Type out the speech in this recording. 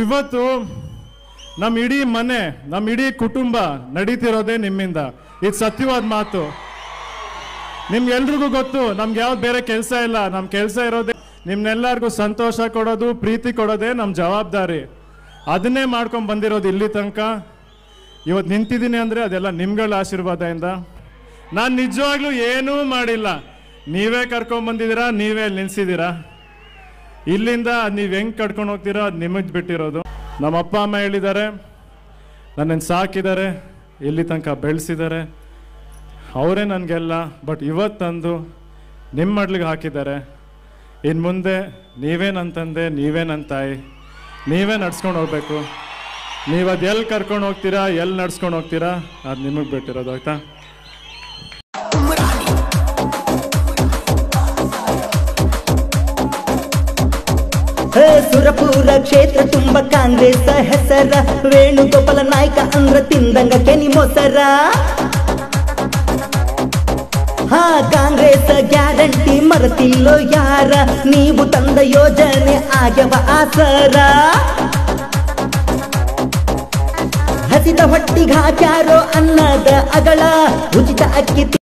ಇವತ್ತು ನಮ್ಮ ಇಡೀ ಮನೆ ನಮ್ಮ ಇಡೀ ಕುಟುಂಬ ನಡೀತಿರೋದೇ ನಿಮ್ಮಿಂದ ಇದು ಸತ್ಯವಾದ ಮಾತು ನಿಮ್ಗೆಲ್ರಿಗೂ ಗೊತ್ತು ನಮ್ಗೆ ಯಾವ್ದು ಬೇರೆ ಕೆಲಸ ಇಲ್ಲ ನಮ್ಮ ಕೆಲಸ ಇರೋದೇ ನಿಮ್ನೆಲ್ಲರಿಗೂ ಸಂತೋಷ ಕೊಡೋದು ಪ್ರೀತಿ ಕೊಡೋದೇ ನಮ್ಮ ಜವಾಬ್ದಾರಿ ಅದನ್ನೇ ಮಾಡ್ಕೊಂಡು ಬಂದಿರೋದು ಇಲ್ಲಿ ತನಕ ಇವತ್ತು ನಿಂತಿದ್ದೀನಿ ಅಂದರೆ ಅದೆಲ್ಲ ನಿಮ್ಗಳ ಆಶೀರ್ವಾದದಿಂದ ನಾನು ನಿಜವಾಗ್ಲೂ ಏನೂ ಮಾಡಿಲ್ಲ ನೀವೇ ಕರ್ಕೊಂಬಂದಿದ್ದೀರಾ ನೀವೇ ಅಲ್ಲಿ ನಿಲ್ಸಿದ್ದೀರಾ ಇಲ್ಲಿಂದ ನೀವು ಹೆಂಗೆ ಕಟ್ಕೊಂಡು ಹೋಗ್ತೀರೋ ಅದು ನಿಮಗೆ ಬಿಟ್ಟಿರೋದು ನಮ್ಮ ಅಪ್ಪ ಅಮ್ಮ ಹೇಳಿದ್ದಾರೆ ನನ್ನನ್ನು ಸಾಕಿದ್ದಾರೆ ಇಲ್ಲಿ ತನಕ ಬೆಳೆಸಿದ್ದಾರೆ ಅವರೇ ನನಗೆಲ್ಲ ಬಟ್ ಇವತ್ತಂದು ನಿಮ್ಮ ಮಡ್ಲಿಗೆ ಹಾಕಿದ್ದಾರೆ ಇನ್ನು ಮುಂದೆ ನೀವೇ ನನ್ನ ತಂದೆ ನೀವೇ ನನ್ನ ತಾಯಿ ನೀವೇ ನಡ್ಸ್ಕೊಂಡು ಹೋಗ್ಬೇಕು ನೀವು ಅದು ಎಲ್ಲಿ ಕರ್ಕೊಂಡು ಹೋಗ್ತೀರಾ ಎಲ್ಲಿ ನಡ್ಸ್ಕೊಂಡು ಹೋಗ್ತೀರಾ ಅದು ನಿಮಗೆ ಬಿಟ್ಟಿರೋದು ಆಯ್ತಾ ಹೇ ಸುರಪುರ ಕ್ಷೇತ್ರ ತುಂಬ ಕಾಂಗ್ರೆಸ್ ಹೆಸರ ವೇಣುಗೋಪಾಲ ನಾಯ್ಕ ಅಂದ್ರ ತಿಂದಂಗ ಕೆನಿ ಮೊಸರ ಹಾ ಕಾಂಗ್ರೆಸ್ ಗ್ಯಾರಂಟಿ ಮರತಿಲ್ಲೋ ಯಾರ ನೀವು ತಂದ ಯೋಜನೆ ಆಗ್ಯವ ಆಸರ ಹಸಿದ ಹೊಟ್ಟಿಗೆ ಹಾಕ್ಯಾರೋ ಅನ್ನದ ಅಗಳ ಉಚಿತ ಅಕ್ಕಿ